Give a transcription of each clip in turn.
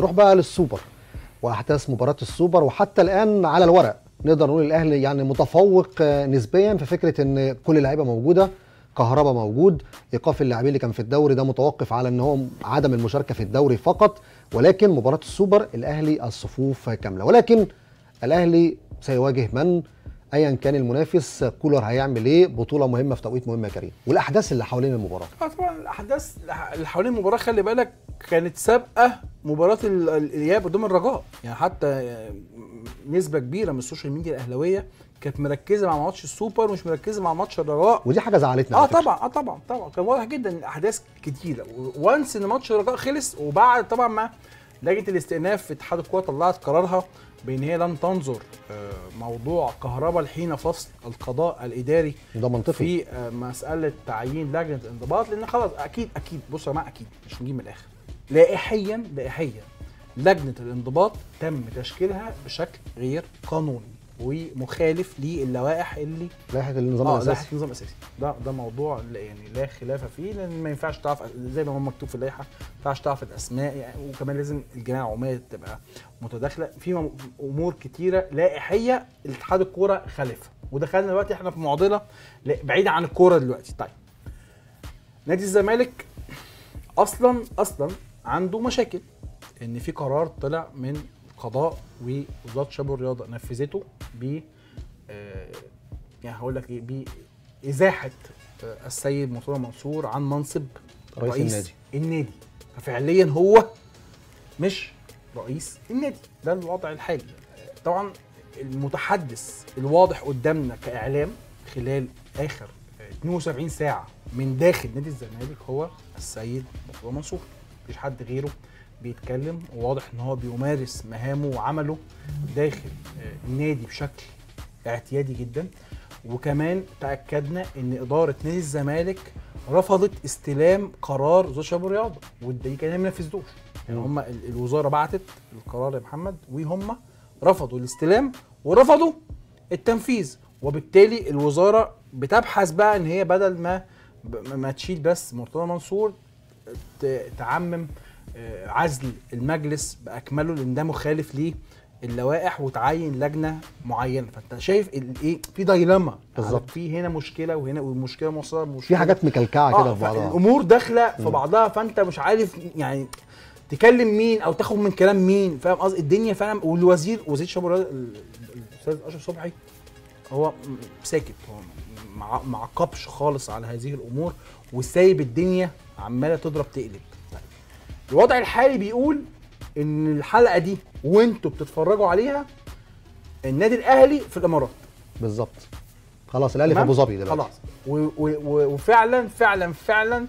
نروح بقى للسوبر واحداث مباراه السوبر وحتى الان على الورق نقدر نقول الاهلي يعني متفوق آه، نسبيا في فكره ان كل اللعيبه موجوده كهربا موجود ايقاف اللاعبين اللي كان في الدوري ده متوقف على ان هو عدم المشاركه في الدوري فقط ولكن مباراه السوبر الاهلي الصفوف كامله ولكن الاهلي سيواجه من ايا كان المنافس كولر هيعمل ايه بطوله مهمه في توقيت مهم يا كريم والاحداث اللي حوالين المباراه اه طبعا الاحداث اللي حوالين المباراه خلي بالك كانت سابقه مباراه ال- ال- الاياب قدام الرجاء يعني حتى آه، نسبه كبيره من السوشيال ميديا الاهلاويه كانت مركزه مع ماتش السوبر ومش مركزه مع ماتش الرجاء ودي حاجه زعلتنا اه على فكرة. طبعا اه طبعا طبعا كان واضح جدا ان الاحداث كتيره وانس ان ماتش الرجاء خلص وبعد طبعا ما لجنه الاستئناف في اتحاد الكوره طلعت قرارها بان هي لن تنظر آه، موضوع كهرباء لحين فصل القضاء الاداري ده منطقي في آه، مساله تعيين لجنه الانضباط لان خلاص اكيد اكيد بصوا يا جماعه اكيد مش نجيب من الاخر لائحيا لائحيا لجنه الانضباط تم تشكيلها بشكل غير قانوني ومخالف للوائح اللي لائحه النظام اه الاساسي لائحه النظام الاساسي ده ده موضوع لا- يعني لا خلاف فيه لان ما ينفعش تعرف زي ما هو مكتوب في اللائحه ما ينفعش تعرف الاسماء يعني وكمان لازم الجمعيه العموميه تبقى متداخله في م- امور كتيره لائحيه اتحاد الكوره خالفها ودخلنا دلوقتي احنا في معضله لا- بعيده عن الكوره دلوقتي طيب نادي الزمالك اصلا اصلا عنده مشاكل ان في قرار طلع من القضاء ووزاره الشباب والرياضه نفذته ب آه، يعني هقول لك ايه بازاحه آه، السيد مرتضى منصور عن منصب رئيس رئيس النادي. النادي ففعليا هو مش رئيس النادي ده الوضع الحالي طبعا المتحدث الواضح قدامنا كاعلام خلال اخر 72 ساعه من داخل نادي الزمالك هو السيد مرتضى منصور مفيش حد غيره بيتكلم وواضح ان هو بيمارس مهامه وعمله داخل آه، النادي بشكل اعتيادي جدا وكمان تاكدنا ان اداره نادي الزمالك رفضت استلام قرار وزاره الشباب والرياضه والدليل كان ما نفذوش يعني هم ال- الوزاره بعتت القرار يا محمد وهم رفضوا الاستلام ورفضوا التنفيذ وبالتالي الوزاره بتبحث بقى ان هي بدل ما ب- ما تشيل بس مرتضى منصور ت- تعمم آه، عزل المجلس باكمله لان ده مخالف للوائح وتعين لجنه معينه فانت شايف ال- ايه في دايلما بالظبط. في هنا مشكله وهنا والمشكله موصله بمشكله في حاجات مكلكعه كده اه في بعضها الامور داخله في بعضها فانت مش عارف يعني تكلم مين او تاخد من كلام مين فاهم قصدي الدنيا فعلا والوزير وزير الشباب والرياضة، ال- ال- الاستاذ اشرف صبحي هو م- ساكت هو مع معقبش خالص على هذه الامور وسايب الدنيا عماله تضرب تقلب طيب. الوضع الحالي بيقول ان الحلقه دي وانتوا بتتفرجوا عليها النادي الاهلي في الامارات بالظبط خلاص الاهلي في تمام؟ ابو ظبي دلوقتي خلاص و و و وفعلا فعلا فعلا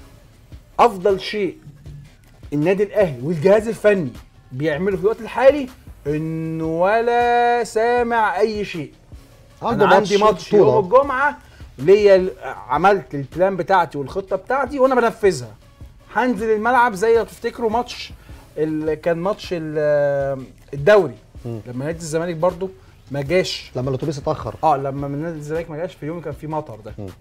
افضل شيء النادي الاهلي والجهاز الفني بيعمله في الوقت الحالي انه ولا سامع اي شيء عنده انا عندي ماتش بطولة. يوم الجمعه ليا ال- عملت البلان بتاعتي والخطه بتاعتي وانا بنفذها هنزل الملعب زي لو تفتكروا ماتش ال- كان ماتش ال- الدوري مم. لما نادي الزمالك برضو ما جاش لما الاتوبيس اتاخر اه لما من نادي الزمالك ما جاش في يوم كان في مطر ده مم.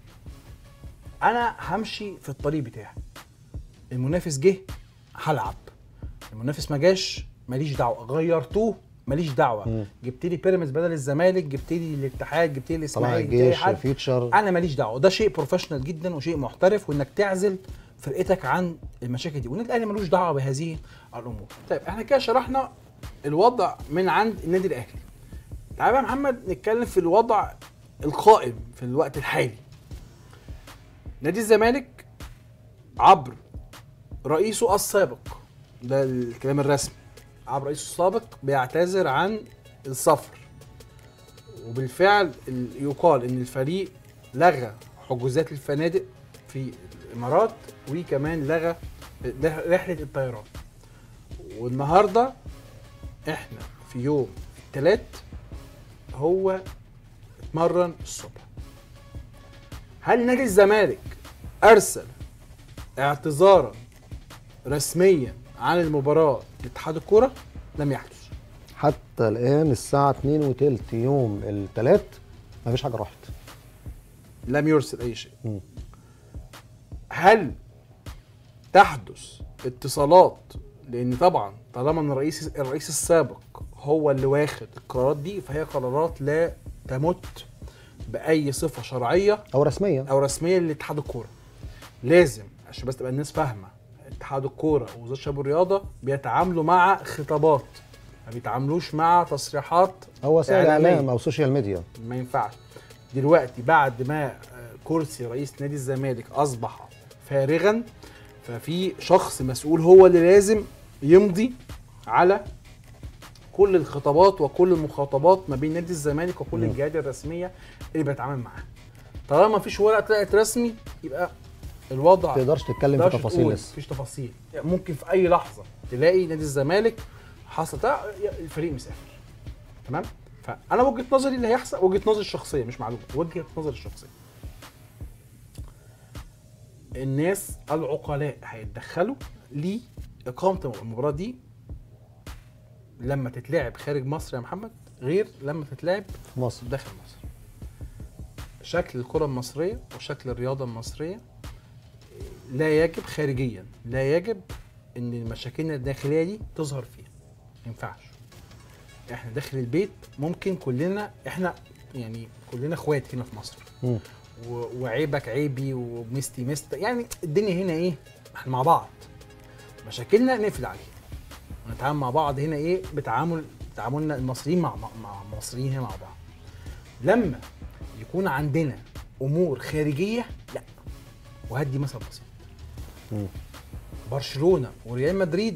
انا همشي في الطريق بتاعي المنافس جه هلعب المنافس ما جاش ماليش دعوه غيرتوه ماليش دعوه مم. جبت لي بيراميدز بدل الزمالك جبت لي الاتحاد جبت لي طلع الاسماعيلي جبت لي الجيش حد فيوتشر انا ماليش دعوه ده شيء بروفيشنال جدا وشيء محترف وانك تعزل فرقتك عن المشاكل دي والنادي الاهلي ملوش دعوه بهذه الامور طيب احنا كده شرحنا الوضع من عند النادي الاهلي تعالى بقى يا محمد نتكلم في الوضع القائم في الوقت الحالي نادي الزمالك عبر رئيسه السابق ده الكلام الرسمي عبر رئيسه السابق بيعتذر عن السفر وبالفعل ال- يقال ان الفريق لغى حجوزات الفنادق في الامارات وكمان لغى رحله الطيران والنهارده احنا في يوم الثلاث هو اتمرن الصبح هل نادي الزمالك ارسل اعتذارا رسميا عن المباراه لاتحاد الكوره لم يحدث حتى الان الساعه 2 وتلت يوم الثلاث مفيش حاجه راحت لم يرسل اي شيء مم. هل تحدث اتصالات لان طبعا طالما ان الرئيس الرئيس السابق هو اللي واخد القرارات دي فهي قرارات لا تمت باي صفه شرعيه او رسميا او رسميه لاتحاد الكوره لازم عشان بس تبقى الناس فاهمه اتحاد الكوره ووزاره الشباب والرياضه بيتعاملوا مع خطابات ما بيتعاملوش مع تصريحات او وسائل إعلامية. اعلام او سوشيال ميديا ما ينفعش دلوقتي بعد ما آه، كرسي رئيس نادي الزمالك اصبح فارغا ففي شخص مسؤول هو اللي لازم يمضي على كل الخطابات وكل المخاطبات ما بين نادي الزمالك وكل مم. الجهات الرسميه اللي بيتعامل معاها طالما مفيش ورقه طلعت رسمي يبقى الوضع ما تقدرش تتكلم في تقدرش تفاصيل تقول، لسه مفيش تفاصيل يعني ممكن في اي لحظه تلاقي نادي الزمالك حصل ده الفريق مسافر تمام فانا وجهه نظري اللي هيحصل وجهه نظري الشخصيه مش معلومه وجهه نظري الشخصيه الناس العقلاء هيتدخلوا لاقامه المباراه دي لما تتلعب خارج مصر يا محمد غير لما تتلعب في مصر داخل مصر شكل الكرة المصرية وشكل الرياضة المصرية لا يجب خارجيا لا يجب ان مشاكلنا الداخلية دي تظهر فيها ما ينفعش احنا داخل البيت ممكن كلنا احنا يعني كلنا اخوات هنا في مصر مم. و- وعيبك عيبي ومستي مست يعني الدنيا هنا ايه احنا مع بعض مشاكلنا نقفل عليها ونتعامل مع بعض هنا ايه بتعامل تعاملنا المصريين مع مع مع المصريين هنا مع بعض لما يكون عندنا امور خارجيه لا وهدي مثل بسيط مم. برشلونه وريال مدريد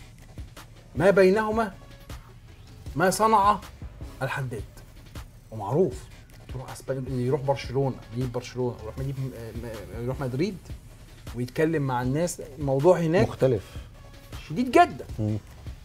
ما بينهما ما صنع الحداد ومعروف يروح اسبانيا يروح برشلونه يجيب برشلونه يروح يجيب يروح مدريد ويتكلم مع الناس الموضوع هناك مختلف شديد جدا مم.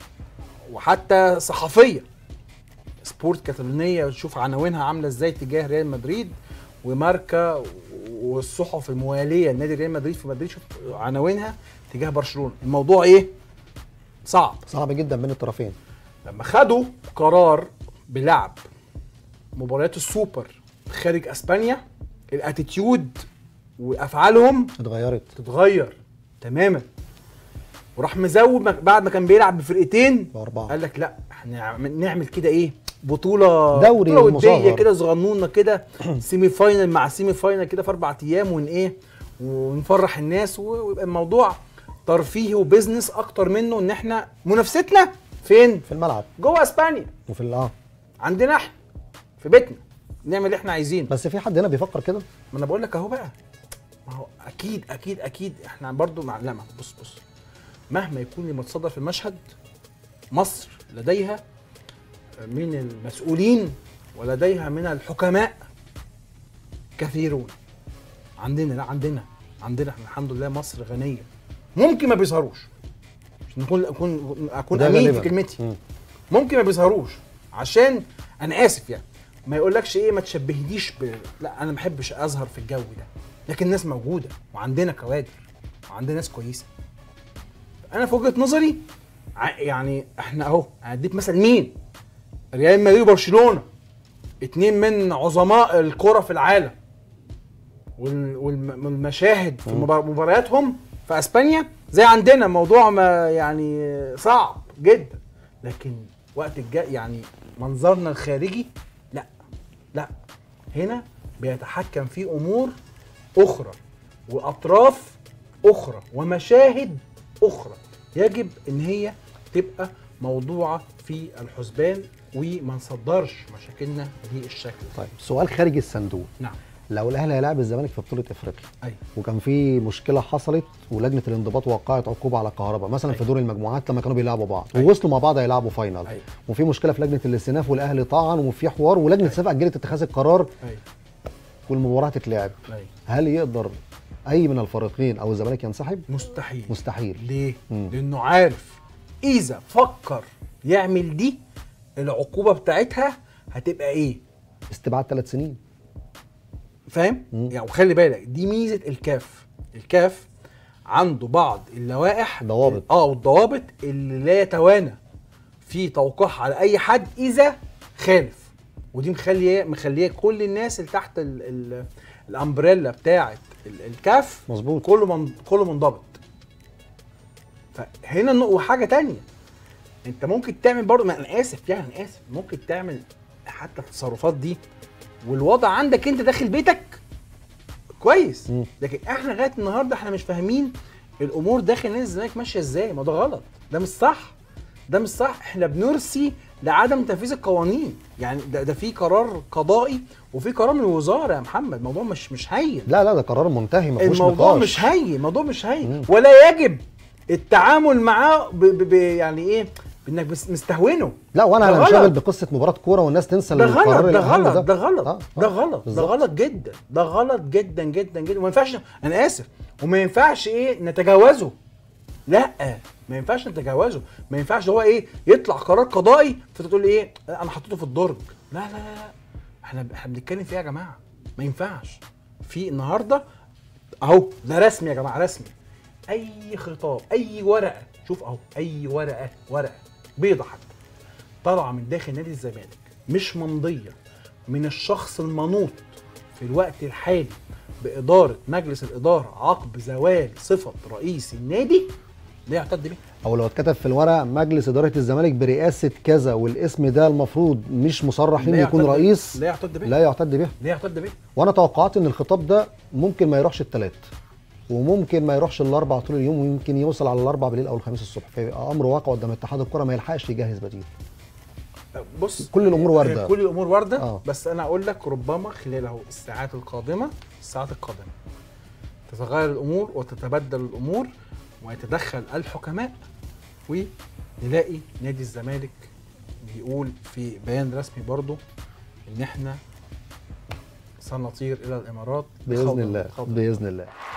وحتى صحفيه سبورت كاتالونيه تشوف عناوينها عامله ازاي تجاه ريال مدريد وماركا والصحف المواليه لنادي ريال مدريد في مدريد شوف عناوينها تجاه برشلونه الموضوع ايه صعب صعب جدا بين الطرفين لما خدوا قرار بلعب مباريات السوبر خارج اسبانيا الاتيتيود وافعالهم اتغيرت تتغير تماما وراح مزود مك- بعد ما كان بيلعب بفرقتين بأربعة قال لك لا احنا نعم- نعمل كده ايه بطوله دوري بطوله وديه مصغر. كده صغنونه كده سيمي فاينل مع سيمي فاينل كده في اربع ايام ون ايه ونفرح الناس و- ويبقى الموضوع ترفيهي وبزنس اكتر منه ان احنا منافستنا فين؟ في الملعب جوه اسبانيا وفي ال- اه عندنا احنا في بيتنا نعمل اللي احنا عايزينه بس في حد هنا بيفكر كده ما انا بقول لك اهو بقى ما هو اكيد اكيد اكيد احنا برضو معلمه بص بص مهما يكون المتصدر في المشهد مصر لديها من المسؤولين ولديها من الحكماء كثيرون عندنا لا عندنا عندنا احنا الحمد لله مصر غنيه ممكن ما بيظهروش عشان نكون اكون اكون ده امين في غالباً. كلمتي مم. ممكن ما بيظهروش عشان انا اسف يعني ما يقولكش ايه ما تشبهنيش ب... لا انا ما بحبش اظهر في الجو ده لكن الناس موجوده وعندنا كوادر وعندنا ناس كويسه انا في وجهه نظري ع- يعني احنا اهو هديك مثلا مين ريال مدريد وبرشلونه اتنين من عظماء الكره في العالم وال- والم- والمشاهد في مم. مبار- مبارياتهم في اسبانيا زي عندنا موضوع ما يعني صعب جدا لكن وقت الجاي يعني منظرنا الخارجي لا لا هنا بيتحكم في امور اخرى واطراف اخرى ومشاهد اخرى يجب ان هي تبقى موضوعه في الحسبان وما نصدرش مشاكلنا بالشكل ده طيب سؤال خارج الصندوق نعم لو الاهلي هيلاعب الزمالك في بطوله افريقيا ايوه وكان في مشكله حصلت ولجنه الانضباط وقعت عقوبه على كهرباء مثلا في أيوة. دور المجموعات لما كانوا بيلعبوا بعض أيوة. ووصلوا مع بعض هيلعبوا فاينل ايوه وفي مشكله في لجنه الاستئناف والاهلي طعن وفي حوار ولجنه الاستئناف اجلت اتخاذ القرار ايوه والمباراه هتتلعب ايوه هل يقدر اي من الفريقين او الزمالك ينسحب مستحيل مستحيل ليه؟ مم. لانه عارف اذا فكر يعمل دي العقوبه بتاعتها هتبقى ايه؟ استبعاد ثلاث سنين فاهم؟ مم. يعني وخلي بالك دي ميزه الكاف الكاف عنده بعض اللوائح ضوابط. اه والضوابط اللي لا يتوانى في توقيعها على اي حد اذا خالف ودي مخليه مخليه كل الناس اللي تحت ال ال الامبريلا بتاعه ال- الكاف مظبوط كله من كله منضبط فهنا النق- وحاجه تانية انت ممكن تعمل برضه ما انا اسف يعني انا اسف ممكن تعمل حتى التصرفات دي والوضع عندك انت داخل بيتك كويس مم. لكن احنا لغايه النهارده احنا مش فاهمين الامور داخل نادي الزمالك ماشيه ازاي ما ده غلط ده مش صح ده مش صح احنا بنرسي لعدم تنفيذ القوانين يعني ده, ده في قرار قضائي وفي قرار من الوزاره يا محمد الموضوع مش مش هين لا لا ده قرار منتهي ما فيهوش الموضوع نقاش مش هين الموضوع مش هين مم. ولا يجب التعامل معاه ب ب ب يعني ايه بانك بس- مستهونه لا وانا ده هنشغل غلط. بقصه مباراه كوره والناس تنسى ده القرار غلط ده الأهم غلط ده غلط آه، ده آه، غلط ده بالظبط. غلط جدا ده غلط جدا جدا جدا وما ينفعش انا اسف وما ينفعش ايه نتجاوزه لا ما ينفعش نتجاوزه ما ينفعش هو ايه يطلع قرار قضائي فتقول ايه انا حطيته في الدرج لا لا لا لا احنا احنا بنتكلم فيها يا جماعه ما ينفعش في النهارده اهو ده رسمي يا جماعه رسمي اي خطاب اي ورقه شوف اهو اي ورقه ورقه بيضه حتى طالعه من داخل نادي الزمالك مش ممضيه من الشخص المنوط في الوقت الحالي باداره مجلس الاداره عقب زوال صفه رئيس النادي لا يعتد به او لو اتكتب في الورق مجلس اداره الزمالك برئاسه كذا والاسم ده المفروض مش مصرح لا انه يكون يعتد به. رئيس لا يعتد به لا يعتد به لا يعتد به وانا توقعت ان الخطاب ده ممكن ما يروحش الثلاث وممكن ما يروحش الاربع طول اليوم ويمكن يوصل على الاربع بالليل او الخميس الصبح فيبقى امر واقع قدام اتحاد الكره ما يلحقش يجهز بديل بص كل الأمور واردة. كل الامور وارده آه. بس انا اقول لك ربما خلال اهو الساعات القادمه الساعات القادمه تتغير الامور وتتبدل الامور ويتدخل الحكماء ونلاقي نادي الزمالك بيقول في بيان رسمي برضه ان احنا سنطير الى الامارات باذن خوضاً- الله خوضاً. باذن الله